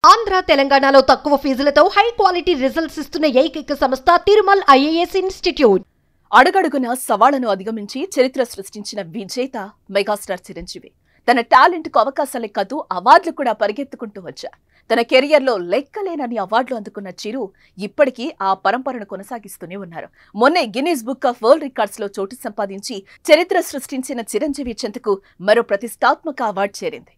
ఆంధ్ర తెలంగాణలో తక్కువ ఫీజులతో high quality results ఇస్తున్న ఏకైక సంస్థ తిరుమల్ ఐఏఎస్ ఇన్స్టిట్యూట్ అడుగడుగున సవాళ్లను అధిగమించి చరిత్ర సృష్టించిన విజేత మెగాస్టార్ చిరంజీవి తన టాలెంట్ కు అవకాశాలే కాదు అవార్డులు కూడా పరిగెత్తుకుంటూ వచ్చా తన కెరియర్ లో లెక్కలేనని అవార్డులు అందుకున్న చిరు ఇప్పటికీ ఆ పరంపరను కొనసాగిస్తూనే ఉన్నారు మొన్నే Guinness book of world records లో చోటు సంపాదించి చరిత్ర సృష్టించిన చిరంజీవి చెంతకు మరో ప్రతిష్టాత్మక అవార్డు చేరింది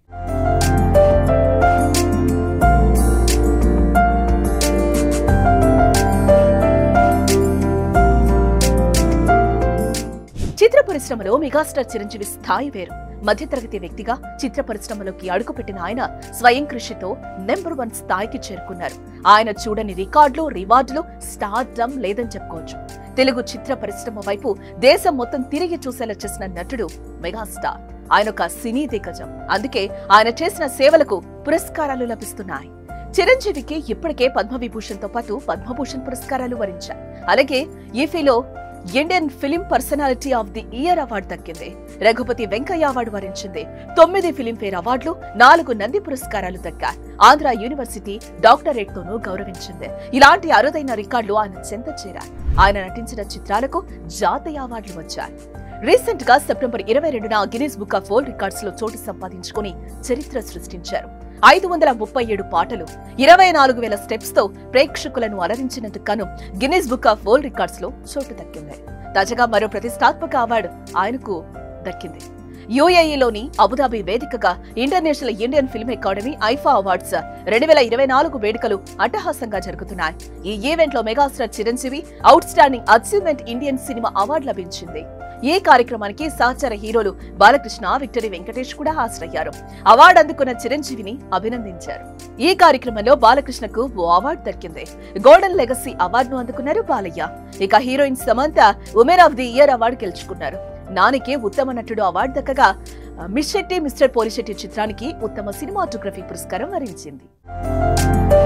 చిత్ర పరిశ్రమలో మెగాస్టార్ చిరంజీవి స్థాయి వేరు మధ్యతరగతి వ్యక్తిగా చిత్ర పరిశ్రమలోకి అడుగుపెట్టిన ఆయన స్వయం కృషితో నెంబర్ వన్ స్థాయికి చేరుకున్నారు ఆయన చూడని రికార్డులు రివార్డులు స్టార్డమ్ లేదని చెప్పుకోవచ్చు తెలుగు చిత్ర పరిశ్రమ వైపు దేశం మొత్తం తిరిగి చూసేలా చేసిన నటుడు మెగాస్టార్ ఆయన ఒక సినీ దిగ్గజం అందుకే ఆయన చేసిన సేవలకు పురస్కారాలు లభిస్తున్నాయి చిరంజీవికి ఇప్పటికే పద్మవిభూషణ్ తో పాటు పద్మభూషణ్ పురస్కారాలు వరించారు అలాగే ఈఫీలో Indian film personality of the year award దక్కింది రఘుపతి వెంకయ్య అవార్డు వరించింది తొమ్మిది ఫిలింఫేర్ అవార్డులు నాలుగు నంది పురస్కారాలు దక్కాయి ఆంధ్ర యూనివర్సిటీ డాక్టరేట్ తోనూ గౌరవించింది ఇలాంటి అరుదైన రికార్డులు ఆయన చెంత చేరాయి ఆయన నటించిన చిత్రాలకు జాతీయ అవార్డులు వచ్చాయి రీసెంట్ గా సెప్టెంబర్ ఇరవై రెండున Guinness book of world records లో చోటు సంపాదించుకుని చరిత్ర సృష్టించారు ఐదు వందల ముప్పై ఏడు పాటలు ఇరవై నాలుగు వేల స్టెప్స్ తో ప్రేక్షకులను అలరించినందుకు గాను Guinness book of world records లో చోటు దక్కింది తాజాగా మరో ప్రతిష్టాత్మక అవార్డు ఆయనకు దక్కింది యుఏఈలోని అబుదాబి వేదికగా international Indian film academy IIFA awards రెండు వేల ఇరవై నాలుగు వేడుకలు అట్టహాసంగా జరుగుతున్నాయి ఈ ఈవెంట్ లో megastar Chiranjeevi outstanding achievement Indian cinema award లభించింది ఈ కార్యక్రమానికి సహచర హీరోలు బాలకృష్ణ విక్టరీ వెంకటేష్ కూడా హాజరయ్యారు అవార్డు అందుకున్న చిరంజీవిని అభినందించారు ఈ కార్యక్రమంలో బాలకృష్ణకు ఓ అవార్డు దక్కింది గోల్డెన్ లెగసీ అవార్డును అందుకున్నారు బాలయ్య ఇక heroine Samantha women of the year award గెలుచుకున్నారు నానికి ఉత్తమ నటుడు అవార్డు దక్కగా మిస్ శెట్టి మిస్టర్ పోలిశెట్టి చిత్రానికి ఉత్తమ సినిమాటోగ్రఫీ పురస్కారం వరించింది